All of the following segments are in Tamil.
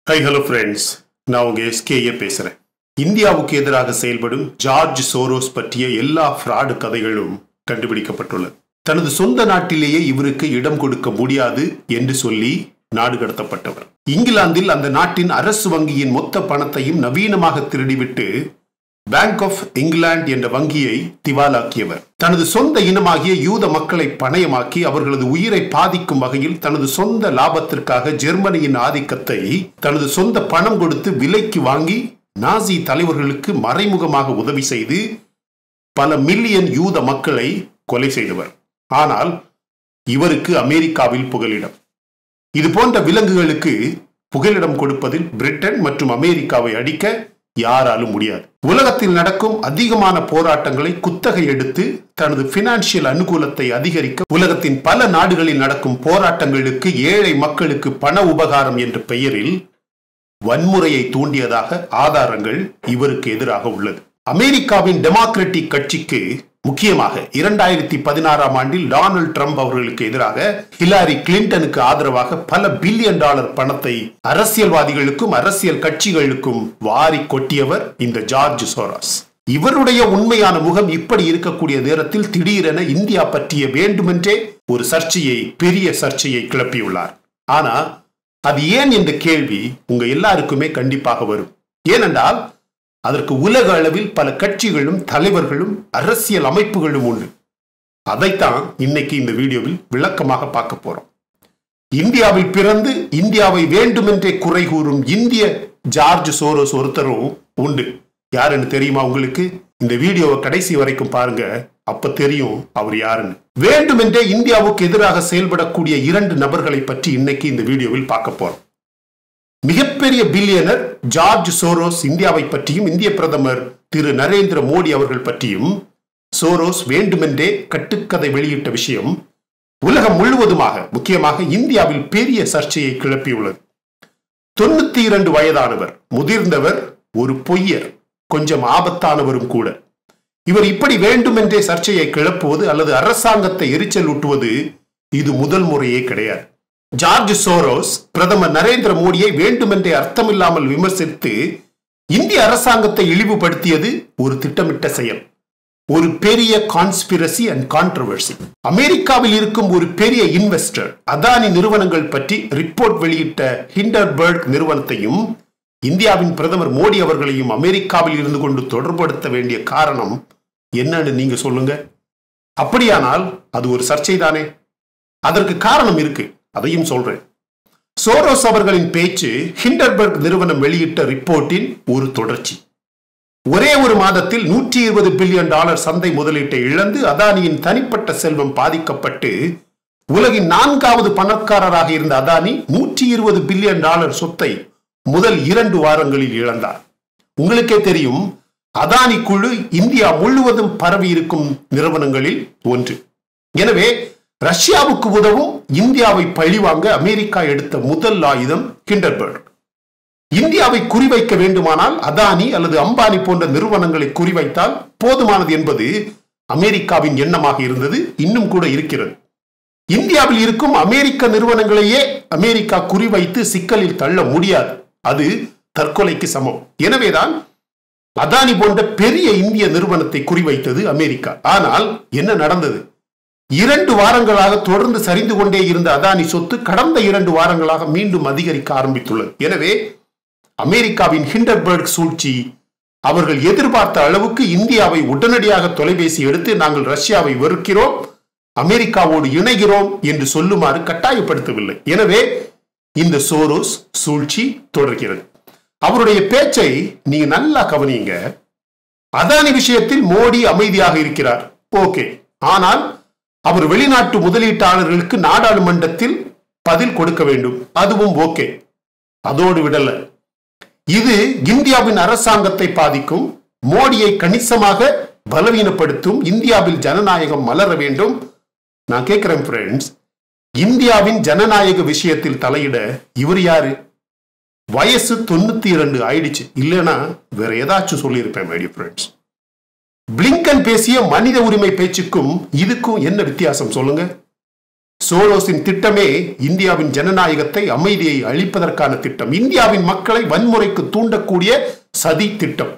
ஹை ஹலோ ஃப்ரெண்ட்ஸ் நான் உங்க எஸ்கேஏ பேசுறேன் இந்தியாவுக்கு எதிராக செயல்படும் ஜார்ஜ் சோரோஸ் பற்றிய எல்லா ஃப்ராடு கதைகளும் கண்டுபிடிக்கப்பட்டுள்ளது தனது சொந்த நாட்டிலேயே இவருக்கு இடம் கொடுக்க முடியாது என்று சொல்லி நாடு கடத்தப்பட்டவர் இங்கிலாந்தில் அந்த நாட்டின் அரசு வங்கியின் மொத்த பணத்தையும் நவீனமாக திருடிவிட்டு பேங்க் ஆஃப் இங்கிலாந்து என்ற வங்கியை திவாலாக்கியவர் தனது சொந்த இனமாகிய யூத மக்களை பணயமாக்கி அவர்களது உயிரை பாதிக்கும் வகையில் தனது சொந்த லாபத்திற்காக ஜெர்மனியின் ஆதிக்கத்தை தனது சொந்த பணம் கொடுத்து விலைக்கு வாங்கி நாசி தலைவர்களுக்கு மறைமுகமாக உதவி செய்து பல மில்லியன் யூத மக்களை கொலை செய்தவர் ஆனால் இவருக்கு அமெரிக்காவில் புகலிடம் இது போன்ற விலங்குகளுக்கு புகலிடம் கொடுப்பதில் பிரிட்டன் மற்றும் அமெரிக்காவை அடிக்க யாராலும் முடியாது உலகத்தில் நடக்கும் அதிகமான போராட்டங்களை குத்தகை எடுத்து தனது பினான்சியல் அனுகூலத்தை அதிகரிக்க உலகத்தின் பல நாடுகளில் நடக்கும் போராட்டங்களுக்கு ஏழை மக்களுக்கு பண உபகாரம் என்ற பெயரில் வன்முறையை தூண்டியதாக ஆதாரங்கள் இவருக்கு எதிராக உள்ளது அமெரிக்காவின் டெமோக்ராட்டிக் கட்சிக்கு முக்கியமாக இரண்டாயிரத்தி பதினாறாம் ஆண்டில் டொனால்டு ட்ரம்ப் அவர்களுக்கு எதிராக ஹிலாரி கிளின்டனுக்கு ஆதரவாக பல பில்லியன் டாலர் பணத்தை அரசியல்வாதிகளுக்கும் அரசியல் கட்சிகளுக்கும் வாரி கொட்டியவர் இந்த ஜார்ஜ் சோராஸ் இவருடைய உண்மையான முகம் இப்படி இருக்கக்கூடிய நேரத்தில் திடீரென இந்தியா பற்றிய வேண்டுமென்றே ஒரு சர்ச்சையை பெரிய சர்ச்சையை கிளப்பியுள்ளார் ஆனா அது ஏன் என்ற கேள்வி உங்க எல்லாருக்குமே கண்டிப்பாக வரும் ஏனென்றால் அதற்கு உலக அளவில் பல கட்சிகளும் தலைவர்களும் அரசியல் அமைப்புகளும் உண்டு அதைத்தான் இன்னைக்கு இந்த வீடியோவில் விளக்கமாக பார்க்க போறோம் இந்தியாவில் பிறந்து இந்தியாவை வேண்டுமென்றே குறை கூறும் இந்திய ஜார்ஜ் சோரோஸ் ஒருத்தரும் உண்டு யாருன்னு தெரியுமா உங்களுக்கு இந்த வீடியோவை கடைசி வரைக்கும் பாருங்க அப்ப தெரியும் அவர் யாருன்னு வேண்டுமென்றே இந்தியாவுக்கு எதிராக செயல்படக்கூடிய இரண்டு நபர்களை பற்றி இன்னைக்கு இந்த வீடியோவில் பார்க்க போறோம் மிகப்பெரிய பில்லியனர் ஜார்ஜ் சோரோஸ் இந்தியாவை பற்றியும் இந்திய பிரதமர் திரு நரேந்திர மோடி அவர்கள் பற்றியும் சோரோஸ் வேண்டுமென்றே கட்டுக்கதை வெளியிட்ட விஷயம் உலகம் முழுவதுமாக முக்கியமாக இந்தியாவில் பெரிய சர்ச்சையை கிளப்பியுள்ளது தொண்ணூத்தி இரண்டு வயதானவர் முதிர்ந்தவர் ஒரு பொய்யர் கொஞ்சம் ஆபத்தானவரும் கூட இவர் இப்படி வேண்டுமென்றே சர்ச்சையை கிளப்புவது அல்லது அரசாங்கத்தை எரிச்சல் ஊட்டுவது இது முதல் முறையே கிடையாது ஜார்ஜ் சோரோஸ் பிரதமர் நரேந்திர மோடியை வேண்டுமென்றே அர்த்தமில்லாமல் விமர்சித்து இந்திய அரசாங்கத்தை இழிவுபடுத்தியது ஒரு திட்டமிட்ட செயல் ஒரு பெரிய கான்ஸ்பிரசி அண்ட் கான்ட்ரவர்சி அமெரிக்காவில் இருக்கும் ஒரு பெரிய இன்வெஸ்டர் அதானி நிறுவனங்கள் பற்றி ரிப்போர்ட் வெளியிட்ட ஹிண்டர்பர்க் நிறுவனத்தையும் இந்தியாவின் பிரதமர் மோடி அவர்களையும் அமெரிக்காவில் இருந்து கொண்டு தொடர்படுத்த வேண்டிய காரணம் என்னன்னு நீங்க சொல்லுங்க அப்படியானால் அது ஒரு சர்ச்சை தானே அதற்கு காரணம் இருக்கு அதையும் சொல்றேன் சோரோஸ் அவர்களின் பேச்சு ஹிண்டர்பர்க் நிறுவனம் வெளியிட்ட ரிப்போர்ட்டின் ஒரு தொடர்ச்சி ஒரே ஒரு மாதத்தில் நூற்றி இருபது பில்லியன் டாலர் சந்தை முதலீட்டை இழந்து அதானியின் தனிப்பட்ட செல்வம் பாதிக்கப்பட்டு உலகின் நான்காவது பணக்காரராக இருந்த அதானி நூற்றி இருபது பில்லியன் டாலர் சொத்தை முதல் இரண்டு வாரங்களில் இழந்தார் உங்களுக்கே தெரியும் அதானி குழு இந்தியா முழுவதும் பரவி இருக்கும் நிறுவனங்களில் ஒன்று எனவே ரஷ்யாவுக்கு உதவும் இந்தியாவை பழிவாங்க அமெரிக்கா எடுத்த முதல் ஆயுதம் கிண்டர்பர்க் இந்தியாவை குறிவைக்க வேண்டுமானால் அதானி அல்லது அம்பானி போன்ற நிறுவனங்களை குறிவைத்தால் போதுமானது என்பது அமெரிக்காவின் எண்ணமாக இருந்தது இன்னும் கூட இருக்கிறது இந்தியாவில் இருக்கும் அமெரிக்க நிறுவனங்களையே அமெரிக்கா குறிவைத்து சிக்கலில் தள்ள முடியாது அது தற்கொலைக்கு சமம் எனவேதான் அதானி போன்ற பெரிய இந்திய நிறுவனத்தை குறிவைத்தது அமெரிக்கா ஆனால் என்ன நடந்தது இரண்டு வாரங்களாக தொடர்ந்து சரிந்து கொண்டே இருந்த அதானி சொத்து கடந்த இரண்டு வாரங்களாக மீண்டும் அதிகரிக்க ஆரம்பித்துள்ளது எனவே அமெரிக்காவின் ஹிண்டர்பர்க் சூழ்ச்சி அவர்கள் எதிர்பார்த்த அளவுக்கு இந்தியாவை உடனடியாக தொலைபேசி எடுத்து நாங்கள் ரஷ்யாவை வெறுக்கிறோம் அமெரிக்காவோடு இணைகிறோம் என்று சொல்லுமாறு கட்டாயப்படுத்தவில்லை எனவே இந்த சோரோஸ் சூழ்ச்சி தொடர்கிறது அவருடைய பேச்சை நீங்க நல்லா கவனியுங்க அதானி விஷயத்தில் மோடி அமைதியாக இருக்கிறார் ஓகே ஆனால் அவர் வெளிநாட்டு முதலீட்டாளர்களுக்கு நாடாளுமன்றத்தில் பதில் கொடுக்க வேண்டும் அதுவும் ஓகே அதோடு விடல இது இந்தியாவின் அரசாங்கத்தை பாதிக்கும் மோடியை கணிசமாக பலவீனப்படுத்தும் இந்தியாவில் ஜனநாயகம் மலர வேண்டும் நான் கேட்கிறேன் ஃப்ரெண்ட்ஸ் இந்தியாவின் ஜனநாயக விஷயத்தில் தலையிட இவர் யாரு வயசு தொண்ணூத்தி இரண்டு ஆயிடுச்சு இல்லைன்னா வேற ஏதாச்சும் சொல்லியிருப்பேன் மைடிய ஃப்ரெண்ட்ஸ் பிளிங்கன் பேசிய மனித உரிமை பேச்சுக்கும் இதுக்கும் என்ன வித்தியாசம் சொல்லுங்க சோரோஸின் திட்டமே இந்தியாவின் ஜனநாயகத்தை அமைதியை அழிப்பதற்கான திட்டம் இந்தியாவின் மக்களை வன்முறைக்கு தூண்டக்கூடிய சதி திட்டம்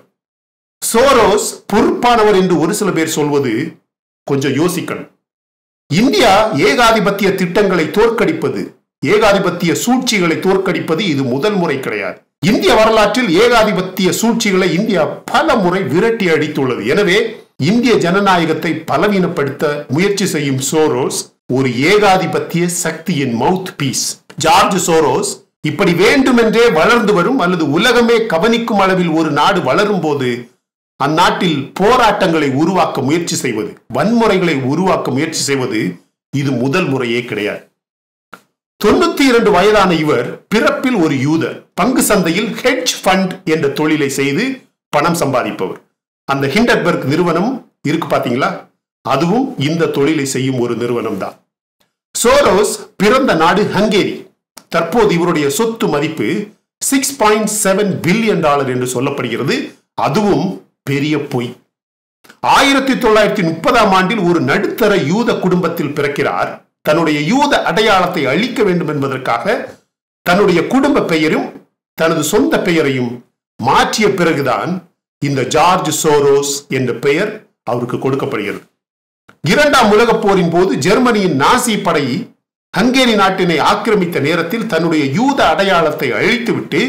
சோரோஸ் பொறுப்பானவர் என்று ஒரு சில பேர் சொல்வது கொஞ்சம் யோசிக்கணும் இந்தியா ஏகாதிபத்திய திட்டங்களை தோற்கடிப்பது ஏகாதிபத்திய சூழ்ச்சிகளை தோற்கடிப்பது இது முதல் முறை கிடையாது இந்திய வரலாற்றில் ஏகாதிபத்திய சூழ்ச்சிகளை இந்தியா பல முறை விரட்டி அடித்துள்ளது எனவே இந்திய ஜனநாயகத்தை பலவீனப்படுத்த முயற்சி செய்யும் சோரோஸ் ஒரு ஏகாதிபத்திய சக்தியின் மவுத் பீஸ் ஜார்ஜ் சோரோஸ் இப்படி வேண்டுமென்றே வளர்ந்து வரும் அல்லது உலகமே கவனிக்கும் அளவில் ஒரு நாடு வளரும் போது அந்நாட்டில் போராட்டங்களை உருவாக்க முயற்சி செய்வது வன்முறைகளை உருவாக்க முயற்சி செய்வது இது முதல் முறையே கிடையாது தொண்ணூத்தி இரண்டு வயதான இவர் பிறப்பில் ஒரு யூதர் பங்கு சந்தையில் ஹெட்ஜ் ஃபண்ட் என்ற தொழிலை செய்து பணம் சம்பாதிப்பவர் அந்த ஹிண்டர்பர்க் நிறுவனம் இருக்கு பாத்தீங்களா அதுவும் இந்த தொழிலை செய்யும் ஒரு நிறுவனம் தான் சோரோஸ் பிறந்த நாடு ஹங்கேரி தற்போது இவருடைய சொத்து மதிப்பு six point seven billion dollar என்று சொல்லப்படுகிறது அதுவும் பெரிய பொய் ஆயிரத்தி தொள்ளாயிரத்தி முப்பதாம் ஆண்டில் ஒரு நடுத்தர யூத குடும்பத்தில் பிறக்கிறார் தன்னுடைய யூத அடையாளத்தை அழிக்க வேண்டும் என்பதற்காக தன்னுடைய குடும்ப பெயரும் தனது சொந்த பெயரையும் மாற்றிய பிறகுதான் இந்த ஜார்ஜ் சோரோஸ் என்ற பெயர் அவருக்கு கொடுக்கப்படுகிறது இரண்டாம் உலகப் போரின் போது ஜெர்மனியின் நாசி படை ஹங்கேரி நாட்டினை ஆக்கிரமித்த நேரத்தில் தன்னுடைய யூத அடையாளத்தை அழித்துவிட்டு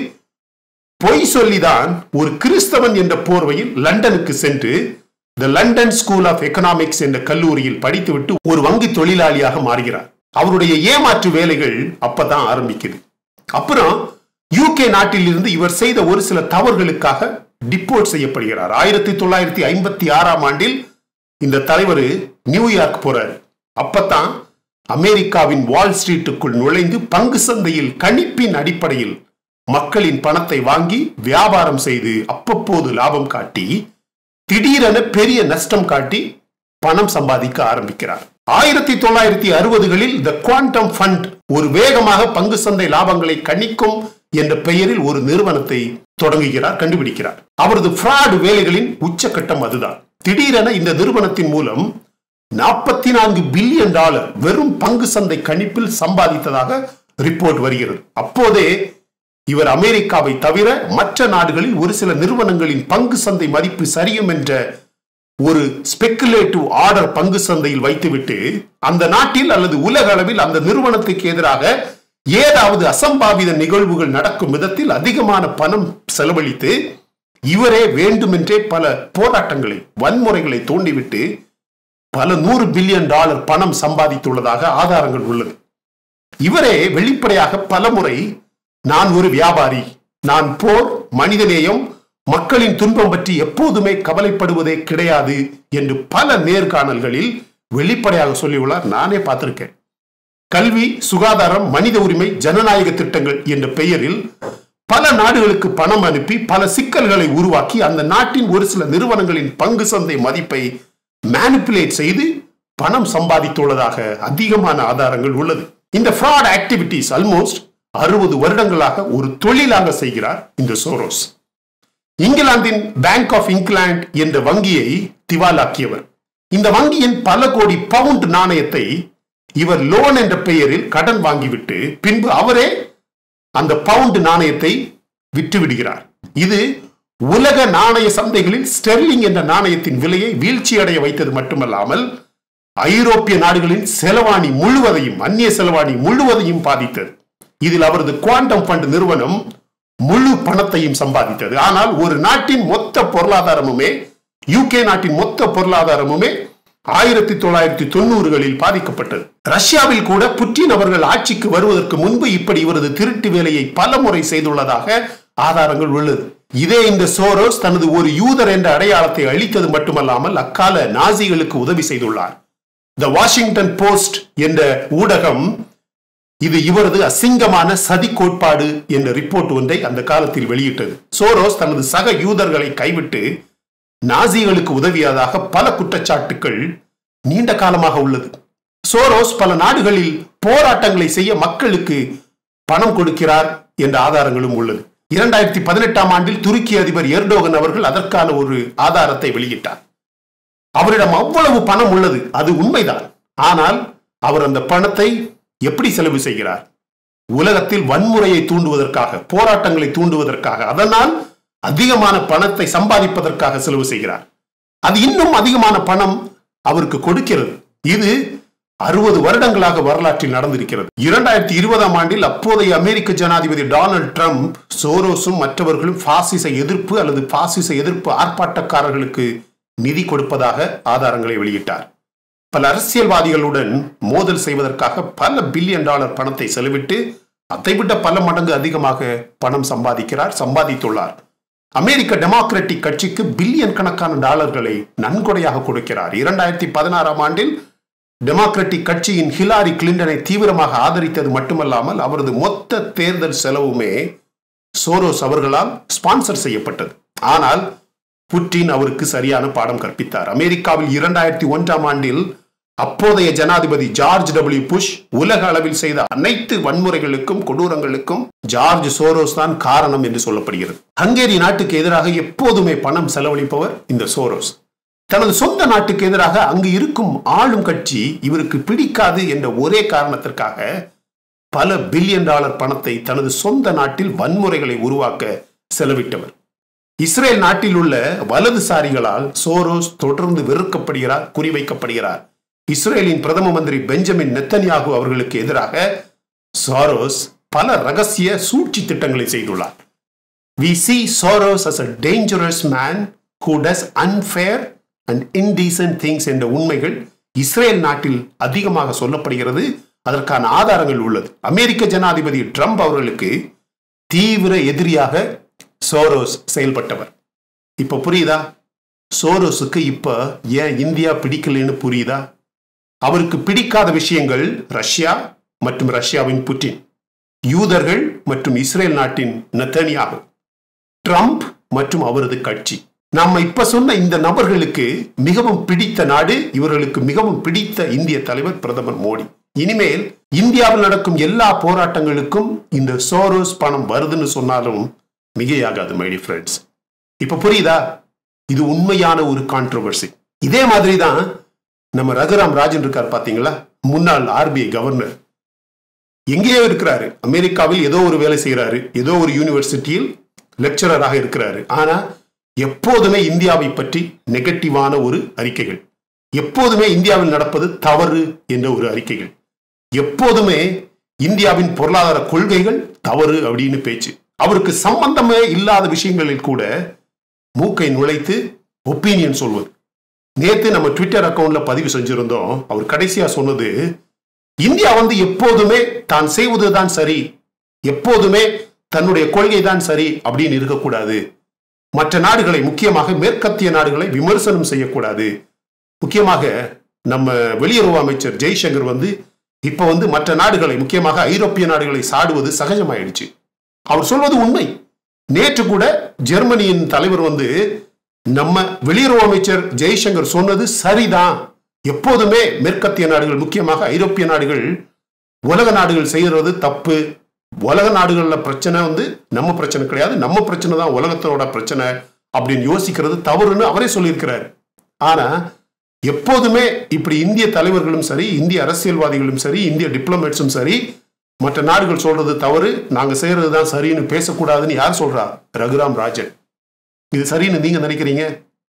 பொய் சொல்லிதான் ஒரு கிறிஸ்தவன் என்ற போர்வையில் லண்டனுக்கு சென்று the London school of economics என்ற கல்லூரியில் படித்துவிட்டு ஒரு வங்கி தொழிலாளியாக மாறுகிறார் அவருடைய ஏமாற்று வேலைகள் அப்பதான் ஆரம்பிக்குது அப்புறம் யூகே நாட்டில் இருந்து இவர் செய்த ஒரு சில தவறுகளுக்காக டிப்போர்ட் செய்யப்படுகிறார் ஆயிரத்தி தொள்ளாயிரத்தி ஐம்பத்தி ஆறாம் ஆண்டில் இந்த தலைவர் நியூயார்க் போறாரு அப்பதான் அமெரிக்காவின் வால் ஸ்ட்ரீட்டுக்குள் நுழைந்து பங்கு சந்தையில் கணிப்பின் அடிப்படையில் மக்களின் பணத்தை வாங்கி வியாபாரம் செய்து அப்பப்போது லாபம் காட்டி திடீரென பெரிய நஷ்டம் காட்டி பணம் சம்பாதிக்க ஆரம்பிக்கிறார் ஆயிரத்தி தொள்ளாயிரத்தி அறுபதுகளில் த குவாண்டம் ஃபண்ட் ஒரு வேகமாக பங்கு சந்தை லாபங்களை கணிக்கும் என்ற பெயரில் ஒரு நிறுவனத்தை தொடங்குகிறார் கண்டுபிடிக்கிறார் அவரது ஃப்ராட் வேலைகளின் உச்சக்கட்டம் அதுதான் திடீரென இந்த நிறுவனத்தின் மூலம் நாற்பத்தி நான்கு பில்லியன் டாலர் வெறும் பங்கு சந்தை கணிப்பில் சம்பாதித்ததாக ரிப்போர்ட் வருகிறது அப்போதே இவர் அமெரிக்காவை தவிர மற்ற நாடுகளில் ஒரு சில நிறுவனங்களின் பங்கு சந்தை மதிப்பு சரியும் என்ற ஒரு ஸ்பெக்குலேட்டிவ் ஆர்டர் பங்கு சந்தையில் வைத்துவிட்டு அந்த நாட்டில் அல்லது உலக அளவில் அந்த நிறுவனத்துக்கு எதிராக ஏதாவது அசம்பாவித நிகழ்வுகள் நடக்கும் விதத்தில் அதிகமான பணம் செலவழித்து இவரே வேண்டுமென்றே பல போராட்டங்களை வன்முறைகளை தூண்டிவிட்டு பல நூறு பில்லியன் டாலர் பணம் சம்பாதித்துள்ளதாக ஆதாரங்கள் உள்ளது இவரே வெளிப்படையாக பலமுறை நான் ஒரு வியாபாரி நான் போர் மனிதநேயம் மக்களின் துன்பம் பற்றி எப்போதுமே கவலைப்படுவதே கிடையாது என்று பல நேர்காணல்களில் வெளிப்படையாக சொல்லியுள்ளார் நானே பார்த்திருக்கேன் கல்வி சுகாதாரம் மனித உரிமை ஜனநாயக திட்டங்கள் என்ற பெயரில் பல நாடுகளுக்கு பணம் அனுப்பி பல சிக்கல்களை உருவாக்கி அந்த நாட்டின் ஒரு சில நிறுவனங்களின் பங்கு சந்தை மதிப்பை மேனிப்புலேட் செய்து பணம் சம்பாதித்துள்ளதாக அதிகமான ஆதாரங்கள் உள்ளது இந்த ஃப்ராட் ஆக்டிவிட்டிஸ் ஆல்மோஸ்ட் அறுபது வருடங்களாக ஒரு தொழிலாக செய்கிறார் இந்த சோரோஸ் இங்கிலாந்தின் பேங்க் ஆஃப் இங்கிலாந்து என்ற வங்கியை திவாலாக்கியவர் இந்த வங்கியின் பல கோடி பவுண்ட் நாணயத்தை இவர் லோன் என்ற பெயரில் கடன் வாங்கிவிட்டு பின்பு அவரே அந்த பவுண்ட் நாணயத்தை விற்று விடுகிறார் இது உலக நாணய சந்தைகளில் ஸ்டெர்லிங் என்ற நாணயத்தின் விலையை வீழ்ச்சியடைய வைத்தது மட்டுமல்லாமல் ஐரோப்பிய நாடுகளின் செலவாணி முழுவதையும் அந்நிய செலவாணி முழுவதையும் பாதித்தது இதில் அவரது குவாண்டம் ஃபண்ட் நிறுவனம் முழு பணத்தையும் சம்பாதித்தது ஆனால் ஒரு நாட்டின் மொத்த பொருளாதாரமுமே யூகே நாட்டின் மொத்த பொருளாதாரமுமே ஆயிரத்தி தொள்ளாயிரத்தி தொண்ணூறுகளில் பாதிக்கப்பட்டது ரஷ்யாவில் கூட புட்டின் அவர்கள் ஆட்சிக்கு வருவதற்கு முன்பு இப்படி இவரது திருட்டு வேலையை பல முறை செய்துள்ளதாக ஆதாரங்கள் உள்ளது இதே இந்த சோரோஸ் தனது ஒரு யூதர் என்ற அடையாளத்தை அளித்தது மட்டுமல்லாமல் அக்கால நாசிகளுக்கு உதவி செய்துள்ளார் த வாஷிங்டன் போஸ்ட் என்ற ஊடகம் இது இவரது அசிங்கமான சதி கோட்பாடு என்ற ரிப்போர்ட் ஒன்றை அந்த காலத்தில் வெளியிட்டது சோரோஸ் தனது சக யூதர்களை கைவிட்டு நாசிகளுக்கு உதவியதாக பல குற்றச்சாட்டுகள் நீண்ட காலமாக உள்ளது சோரோஸ் பல நாடுகளில் போராட்டங்களை செய்ய மக்களுக்கு பணம் கொடுக்கிறார் என்ற ஆதாரங்களும் உள்ளது இரண்டாயிரத்தி பதினெட்டாம் ஆண்டில் துருக்கி அதிபர் எர்டோகன் அவர்கள் அதற்கான ஒரு ஆதாரத்தை வெளியிட்டார் அவரிடம் அவ்வளவு பணம் உள்ளது அது உண்மைதான் ஆனால் அவர் அந்த பணத்தை எப்படி செலவு செய்கிறார் உலகத்தில் வன்முறையை தூண்டுவதற்காக போராட்டங்களை தூண்டுவதற்காக அதனால் அதிகமான பணத்தை சம்பாதிப்பதற்காக செலவு செய்கிறார் அது இன்னும் அதிகமான பணம் அவருக்கு கொடுக்கிறது இது அறுபது வருடங்களாக வரலாற்றில் நடந்திருக்கிறது இரண்டாயிரத்தி இருபதாம் ஆண்டில் அப்போதைய அமெரிக்க ஜனாதிபதி டொனால்ட் ட்ரம்ப் சோரோஸும் மற்றவர்களும் பாசிச எதிர்ப்பு அல்லது பாசிச எதிர்ப்பு ஆர்ப்பாட்டக்காரர்களுக்கு நிதி கொடுப்பதாக ஆதாரங்களை வெளியிட்டார் பல அரசியல்வாதிகளுடன் மோதல் செய்வதற்காக பல பில்லியன் டாலர் பணத்தை செலவிட்டு அதைவிட பல மடங்கு அதிகமாக பணம் சம்பாதிக்கிறார் சம்பாதித்துள்ளார் அமெரிக்க டெமோக்ராட்டிக் கட்சிக்கு பில்லியன் கணக்கான டாலர்களை நன்கொடையாக கொடுக்கிறார் இரண்டாயிரத்தி பதினாறாம் ஆண்டில் டெமோக்ராட்டிக் கட்சியின் ஹிலாரி கிளின்டனை தீவிரமாக ஆதரித்தது மட்டுமல்லாமல் அவரது மொத்த தேர்தல் செலவுமே சோரோஸ் அவர்களால் ஸ்பான்சர் செய்யப்பட்டது ஆனால் புட்டின் அவருக்கு சரியான பாடம் கற்பித்தார் அமெரிக்காவில் இரண்டாயிரத்தி ஒன்றாம் ஆண்டில் அப்போதைய ஜனாதிபதி ஜார்ஜ் டபிள்யூ புஷ் உலக அளவில் செய்த அனைத்து வன்முறைகளுக்கும் கொடூரங்களுக்கும் ஜார்ஜ் சோரோஸ் தான் காரணம் என்று சொல்லப்படுகிறது ஹங்கேரி நாட்டுக்கு எதிராக எப்போதுமே பணம் செலவழிப்பவர் இந்த சோரோஸ் தனது சொந்த நாட்டுக்கு எதிராக அங்கு இருக்கும் ஆளும் கட்சி இவருக்கு பிடிக்காது என்ற ஒரே காரணத்திற்காக பல பில்லியன் டாலர் பணத்தை தனது சொந்த நாட்டில் வன்முறைகளை உருவாக்க செலவிட்டவர் இஸ்ரேல் நாட்டில் உள்ள வலதுசாரிகளால் சோரோஸ் தொடர்ந்து வெறுக்கப்படுகிறார் குறிவைக்கப்படுகிறார் இஸ்ரேலின் பிரதம மந்திரி பெஞ்சமின் நெத்தன்யாகு அவர்களுக்கு எதிராக சாரோஸ் பல ரகசிய சூழ்ச்சி திட்டங்களை செய்துள்ளார் we see Soros as a dangerous man who does unfair and indecent things என்ற உண்மைகள் இஸ்ரேல் நாட்டில் அதிகமாக சொல்லப்படுகிறது அதற்கான ஆதாரங்கள் உள்ளது அமெரிக்க ஜனாதிபதி ட்ரம்ப் அவர்களுக்கு தீவிர எதிரியாக சோரோஸ் செயல்பட்டவர் இப்ப புரியுதா சோரோஸுக்கு இப்ப ஏன் இந்தியா பிடிக்கலன்னு புரியுதா அவருக்கு பிடிக்காத விஷயங்கள் ரஷ்யா மற்றும் ரஷ்யாவின் புட்டின் யூதர்கள் மற்றும் இஸ்ரேல் நாட்டின் நெத்தனியாகு ட்ரம்ப் மற்றும் அவரது கட்சி நாம இப்ப சொன்ன இந்த நபர்களுக்கு மிகவும் பிடித்த நாடு இவர்களுக்கு மிகவும் பிடித்த இந்திய தலைவர் பிரதமர் மோடி இனிமேல் இந்தியாவில் நடக்கும் எல்லா போராட்டங்களுக்கும் இந்த சோரோஸ் பணம் வருதுன்னு சொன்னாலும் மிகையாகாது மைடி ஃப்ரெண்ட்ஸ் இப்ப புரியுதா இது உண்மையான ஒரு கான்ட்ரவர்சி இதே மாதிரி தான் நம்ம ரகுராம் ராஜன் இருக்கார் பாத்தீங்களா முன்னாள் ஆர்பிஐ கவர்னர் எங்கேயோ இருக்கிறாரு அமெரிக்காவில் ஏதோ ஒரு வேலை செய்யறாரு ஏதோ ஒரு யூனிவர்சிட்டியில் லெக்சரராக இருக்கிறாரு ஆனா எப்போதுமே இந்தியாவை பற்றி நெகட்டிவான ஒரு அறிக்கைகள் எப்போதுமே இந்தியாவில் நடப்பது தவறு என்ற ஒரு அறிக்கைகள் எப்போதுமே இந்தியாவின் பொருளாதார கொள்கைகள் தவறு அப்படின்னு பேச்சு அவருக்கு சம்பந்தமே இல்லாத விஷயங்களில் கூட மூக்கை நுழைத்து ஒப்பீனியன் சொல்வது நேத்து நம்ம ட்விட்டர் அக்கவுண்ட்ல பதிவு செஞ்சிருந்தோம் அவர் கடைசியா சொன்னது இந்தியா வந்து எப்போதுமே தான் செய்வதுதான் சரி எப்போதுமே தன்னுடைய கொள்கை தான் சரி அப்படின்னு இருக்கக்கூடாது மற்ற நாடுகளை முக்கியமாக மேற்கத்திய நாடுகளை விமர்சனம் செய்யக்கூடாது முக்கியமாக நம்ம வெளியுறவு அமைச்சர் ஜெய்சங்கர் வந்து இப்ப வந்து மற்ற நாடுகளை முக்கியமாக ஐரோப்பிய நாடுகளை சாடுவது சகஜமாயிடுச்சு அவர் சொல்வது உண்மை நேற்று கூட ஜெர்மனியின் தலைவர் வந்து நம்ம வெளியுறவு அமைச்சர் ஜெய்சங்கர் சொன்னது சரிதான் எப்போதுமே மேற்கத்திய நாடுகள் முக்கியமாக ஐரோப்பிய நாடுகள் உலக நாடுகள் செய்யறது தப்பு உலக நாடுகள்ல பிரச்சனை வந்து நம்ம பிரச்சனை கிடையாது நம்ம பிரச்சனை தான் உலகத்தோட பிரச்சனை அப்படின்னு யோசிக்கிறது தவறுன்னு அவரே சொல்லியிருக்கிறார் ஆனா எப்போதுமே இப்படி இந்திய தலைவர்களும் சரி இந்திய அரசியல்வாதிகளும் சரி இந்திய டிப்ளமேட்ஸும் சரி மற்ற நாடுகள் சொல்றது தவறு நாங்க செய்யறது தான் சரின்னு பேசக்கூடாதுன்னு யார் சொல்றா ரகுராம் ராஜன் இது சரின்னு நீங்க நினைக்கிறீங்க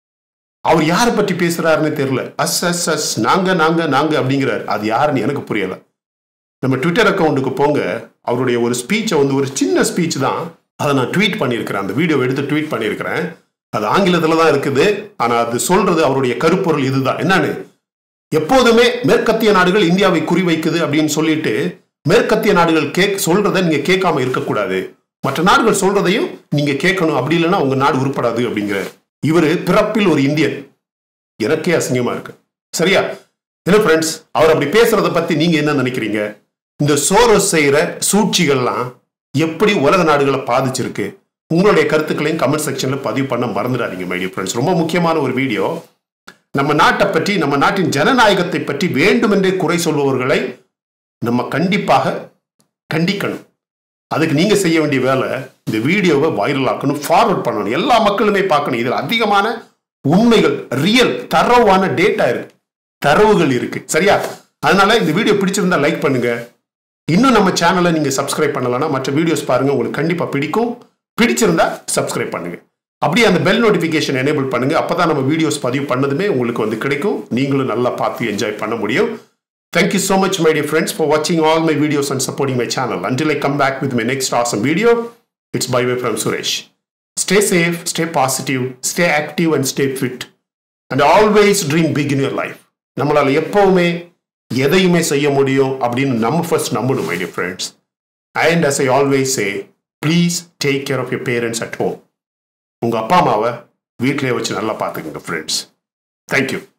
அவர் யாரை பற்றி பேசுறாருன்னு தெரியல அஸ் அஸ் அஸ் நாங்க நாங்க நாங்க அப்படிங்கிறார் அது யாருன்னு எனக்கு புரியல நம்ம ட்விட்டர் அக்கௌண்ட்டுக்கு போங்க அவருடைய ஒரு ஸ்பீச்சை வந்து ஒரு சின்ன ஸ்பீச் தான் அதை நான் ட்வீட் பண்ணியிருக்கிறேன் அந்த வீடியோ எடுத்து ட்வீட் பண்ணியிருக்கிறேன் அது ஆங்கிலத்தில் தான் இருக்குது ஆனால் அது சொல்றது அவருடைய கருப்பொருள் இதுதான் என்னன்னு எப்போதுமே மேற்கத்திய நாடுகள் இந்தியாவை குறிவைக்குது அப்படின்னு சொல்லிட்டு மேற்கத்திய நாடுகள் கேக் சொல்றதை நீங்க கேட்காம இருக்கக்கூடாது மற்ற நாடுகள் சொல்றதையும் நீங்க கேட்கணும் அப்படி இல்லைன்னா உங்க நாடு உருப்படாது அப்படிங்கிறார் இவரு பிறப்பில் ஒரு இந்தியன் எனக்கே அசிங்கமா இருக்கு சரியா என்ன ஃப்ரெண்ட்ஸ் அவர் அப்படி பேசுறத பத்தி நீங்க என்ன நினைக்கிறீங்க இந்த சோரோஸ் செய்யற சூழ்ச்சிகள்லாம் எப்படி உலக நாடுகளை பாதிச்சிருக்கு உங்களுடைய கருத்துக்களையும் கமெண்ட் செக்ஷன்ல பதிவு பண்ண மறந்துடாதீங்க மைடிய ஃப்ரெண்ட்ஸ் ரொம்ப முக்கியமான ஒரு வீடியோ நம்ம நாட்டை பற்றி நம்ம நாட்டின் ஜனநாயகத்தை பற்றி வேண்டுமென்றே குறை சொல்பவர்களை நம்ம கண்டிப்பாக கண்டிக்கணும் அதுக்கு நீங்க செய்ய வேண்டிய வேலை இந்த வீடியோவை வைரல் ஆக்கணும் ஃபார்வர்ட் பண்ணணும் எல்லா மக்களுமே பார்க்கணும் இதில் அதிகமான உண்மைகள் ரியல் தரவான டேட்டா இருக்கு தரவுகள் இருக்கு சரியா அதனால இந்த வீடியோ பிடிச்சிருந்தா லைக் பண்ணுங்க இன்னும் நம்ம சேனலை நீங்க சப்ஸ்கிரைப் பண்ணலன்னா மற்ற வீடியோஸ் பாருங்க உங்களுக்கு கண்டிப்பா பிடிக்கும் பிடிச்சிருந்தா சப்ஸ்கிரைப் பண்ணுங்க அப்படியே அந்த பெல் நோட்டிஃபிகேஷன் எனேபிள் பண்ணுங்க அப்பதான் நம்ம வீடியோஸ் பதிவு பண்ணதுமே உங்களுக்கு வந்து கிடைக்கும் நீங்களும் நல்லா பார்த்து என்ஜாய் பண்ண முடியும் Thank you so much, my dear friends, for watching all my videos and supporting my channel. Until I come back with my next awesome video, it's bye bye from Suresh. Stay safe, stay positive, stay active, and stay fit. And always dream big in your life. நம்மளால எப்பவுமே எதையுமே செய்ய முடியும் அப்படின்னு நம்ம ஃபர்ஸ்ட் நம்பணும் my dear friends and as I always say please take care of your parents at home உங்கள் அப்பா அம்மாவை வீட்டிலே வச்சு நல்லா பார்த்துக்குங்க ஃப்ரெண்ட்ஸ் தேங்க்யூ